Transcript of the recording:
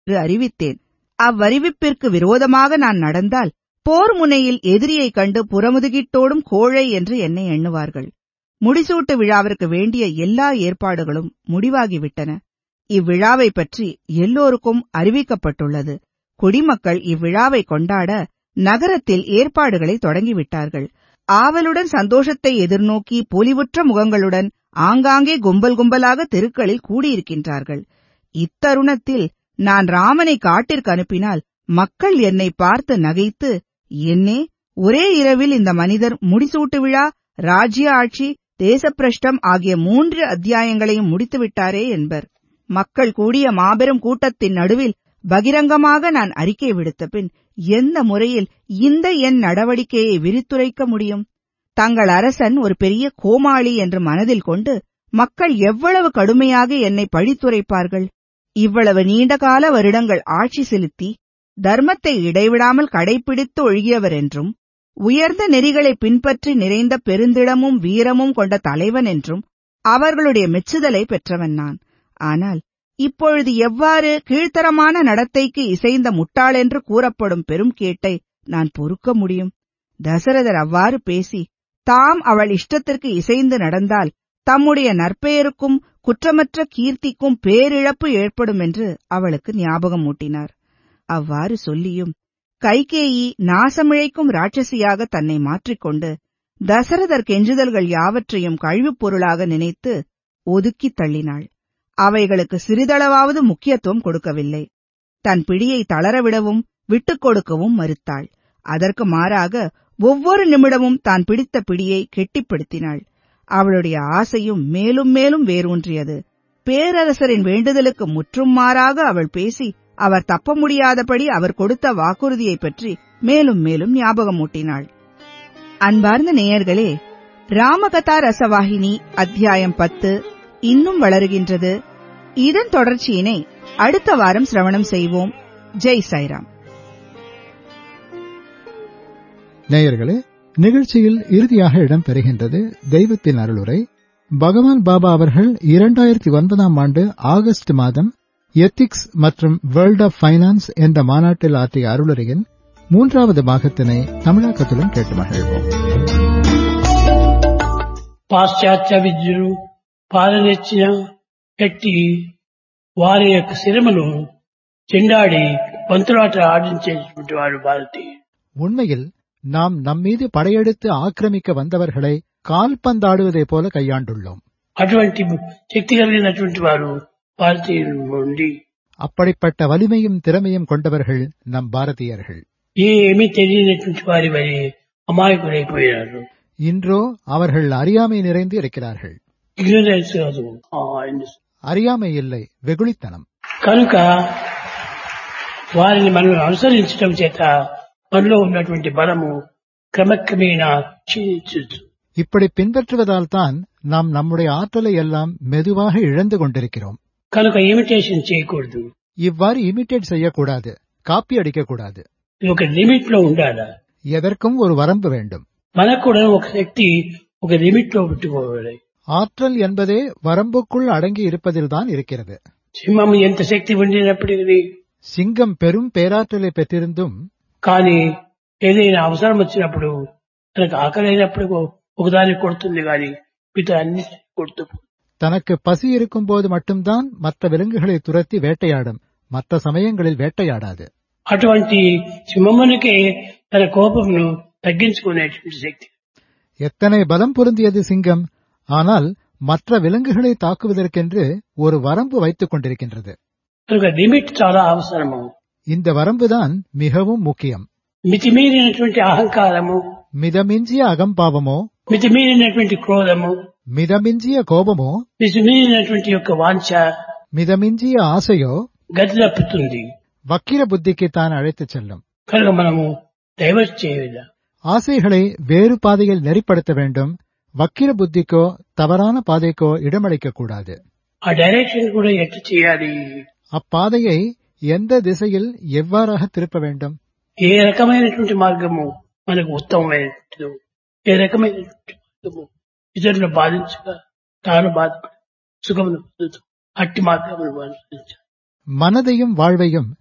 என்று அறிவித்தேன் அவ்வறிவிப்பிற்கு விரோதமாக நான் நடந்தால் போர் முனையில் எதிரியைக் கண்டு புறமுதுகிட்டோடும் கோழை என்று என்னை எண்ணுவார்கள் முடிசூட்டு விழாவிற்கு வேண்டிய எல்லா ஏற்பாடுகளும் முடிவாகிவிட்டன இவ்விழாவை பற்றி எல்லோருக்கும் அறிவிக்கப்பட்டுள்ளது குடிமக்கள் இவ்விழாவை கொண்டாட நகரத்தில் ஏற்பாடுகளை தொடங்கிவிட்டார்கள் ஆவலுடன் சந்தோஷத்தை எதிர்நோக்கி பொலிவுற்ற முகங்களுடன் ஆங்காங்கே கும்பல் கும்பலாக தெருக்களில் கூடியிருக்கின்றார்கள் இத்தருணத்தில் நான் ராமனை காட்டிற்கு அனுப்பினால் மக்கள் என்னை பார்த்து நகைத்து என்னே ஒரே இரவில் இந்த மனிதர் முடிசூட்டு விழா ராஜ்ய ஆட்சி தேசப்பிரஷ்டம் ஆகிய மூன்று அத்தியாயங்களையும் முடித்துவிட்டாரே என்பர் மக்கள் கூடிய மாபெரும் கூட்டத்தின் நடுவில் பகிரங்கமாக நான் அறிக்கை விடுத்த பின் எந்த முறையில் இந்த என் நடவடிக்கையை விரித்துரைக்க முடியும் தங்கள் அரசன் ஒரு பெரிய கோமாளி என்று மனதில் கொண்டு மக்கள் எவ்வளவு கடுமையாக என்னை பழித்துரைப்பார்கள் இவ்வளவு நீண்டகால வருடங்கள் ஆட்சி செலுத்தி தர்மத்தை இடைவிடாமல் கடைபிடித்து ஒழுகியவர் என்றும் உயர்ந்த நெறிகளை பின்பற்றி நிறைந்த பெருந்திடமும் வீரமும் கொண்ட தலைவன் என்றும் அவர்களுடைய மெச்சுதலை பெற்றவன் நான் ஆனால் இப்பொழுது எவ்வாறு கீழ்த்தரமான நடத்தைக்கு இசைந்த முட்டாள் என்று கூறப்படும் பெரும் கேட்டை நான் பொறுக்க முடியும் தசரதர் அவ்வாறு பேசி தாம் அவள் இஷ்டத்திற்கு இசைந்து நடந்தால் தம்முடைய நற்பெயருக்கும் குற்றமற்ற கீர்த்திக்கும் பேரிழப்பு ஏற்படும் என்று அவளுக்கு ஞாபகம் ஊட்டினார் அவ்வாறு சொல்லியும் கைகேயி நாசமிழைக்கும் ராட்சசியாக தன்னை மாற்றிக்கொண்டு தசரதர் கெஞ்சுதல்கள் யாவற்றையும் கழிவுப் பொருளாக நினைத்து ஒதுக்கித் தள்ளினாள் அவைகளுக்கு சிறிதளவாவது முக்கியத்துவம் கொடுக்கவில்லை தன் பிடியை தளரவிடவும் விட்டுக் கொடுக்கவும் மறுத்தாள் அதற்கு மாறாக ஒவ்வொரு நிமிடமும் தான் பிடித்த பிடியை கெட்டிப்படுத்தினாள் அவளுடைய ஆசையும் மேலும் மேலும் வேரூன்றியது பேரரசரின் வேண்டுதலுக்கு முற்றும் மாறாக அவள் பேசி அவர் தப்ப முடியாதபடி அவர் கொடுத்த வாக்குறுதியைப் பற்றி மேலும் மேலும் ஞாபகமூட்டினாள் அன்பார்ந்த நேயர்களே ராமகதா ரசவாகினி அத்தியாயம் பத்து இன்னும் வளருகின்றது இதன் தொடர்ச்சியினை அடுத்த வாரம் சிரவணம் செய்வோம் ஜெய் சாய்ராம் நேயர்களே நிகழ்ச்சியில் இறுதியாக இடம்பெறுகின்றது தெய்வத்தின் அருளுரை பகவான் பாபா அவர்கள் இரண்டாயிரத்தி ஒன்பதாம் ஆண்டு ஆகஸ்ட் மாதம் எத்திக்ஸ் மற்றும் வேர்ல்ட் ஆஃப் ஃபைனான்ஸ் என்ற மாநாட்டில் ஆற்றிய அருளுரையின் மூன்றாவது பாகத்தினை தமிழாக்கத்துடன் கேட்டு மகிழ்வோம் పాశ్చాత్య విద్యలు పాలనెచ్చిన ఎట్టి వారి యొక్క శ్రమను చెండాడి పంతులాట ఆడించేటువంటి వారు భారతీయులు உண்மையில் நாம் நம்மீது படையெடுத்து ஆக்கிரமிக்க வந்தவர்களை கால்பந்தாடுவதைப் போல கையாண்டுள்ளோம் అటువంటి శక్తి కలిగినటువంటి వారు భారతీయులు ఉండి அப்படிப்பட்ட வலிமையும் திறமையும் கொண்டவர்கள் நம் பாரதியர்கள் ఏమీ తెలియనటువంటి వారి వరి అమాయకులైపోయారు இன்றோ அவர்கள் அறியாமை நிறைந்து இருக்கிறார்கள் ఇగ్నరెన్స్ కాదు அறியாமை இல்லை வெகுளித்தனம் కనుక వారిని మనం అనుసరించడం చేత మనలో ఉన్నటువంటి బలము క్రమక్రమేణా క్షీణించు இப்படி பின்பற்றுவதால் தான் நாம் நம்முடைய ஆற்றலை எல்லாம் மெதுவாக இழந்து கொண்டிருக்கிறோம் కనుక ఇమిటేషన్ చేయకూడదు இவ்வாறு இமிட்டேட் செய்யக்கூடாது காப்பி அடிக்கக்கூடாது ఇది ఒక లిమిట్ లో ఉండాలి எதற்கும் ஒரு வரம்பு வேண்டும் మనకు కూడా ఒక శక్తి ఒక లిమిట్ లో పెట్టుకోవాలి ஆற்றல் என்பதே வரம்புக்குள் அடங்கி இருப்பதில்தான் இருக்கிறது సింహం ఎంత శక్తి ఉండినప్పటికీ சிங்கம் பெரும் பேராற்றலை பெற்றிருந்தும் కానీ ఏదైనా అవసరం వచ్చినప్పుడు తనకు ఆకలి అయినప్పుడు ఒకదాన్ని కొడుతుంది కానీ మిగతా అన్ని కొడుతూ పోతుంది. தனக்கு பசி இருக்கும்போது மட்டும்தான் மற்ற விலங்குகளை துரத்தி வேட்டையாடும் மற்ற சமயங்களில் வேட்டையாடாது అటువంటి సింహమునికే తన కోపమును తగ్గించుకునేటువంటి శక్తి எத்தனை பலம் பொருந்தியது சிங்கம் ஆனால் மற்ற விலங்குகளை தாக்குவதற்கென்று ஒரு வரம்பு வைத்துக் கொண்டிருக்கின்றது కనుక లిమిట్ చాలా అవసరము இந்த வரம்புதான் மிகவும் முக்கியம் మితిమీరినటువంటి అహంకారము மிதமிஞ்சிய அகம்பாவமோ మితిమీరినటువంటి క్రోధము மிதமிஞ்சிய கோபமோ మితిమీరినటువంటి యొక్క వాంఛ மிதமிஞ்சிய ஆசையோ గతి తప్పుతుంది வக்கிர புத்திக்கு தான் அழைத்துச் செல்லும் కనుక మనము డైవర్ట్ చేయలేదు ஆசைகளை வேறு பாதையில் நெறிப்படுத்த வேண்டும் வக்கிர புத்திக்கோ தவறான பாதைக்கோ இடமளிக்கக் கூடாது ఆ డైరెక్షన్ కూడా ఎట్లా చేయాలి அப்பாதையை எந்த திசையில் எவ்வாறாக திருப்ப வேண்டும் ఏ రకమైనటువంటి మార్గము మనకు ఉత్తమమైనటువంటిదో ఏ రకమైనటువంటి మార్గము ఇతరులను బాధించగా తాను బాధపడి సుఖమును పొందుతూ అట్టి మార్గమును అనుసరించాలి மனதையும் வாழ்வையும்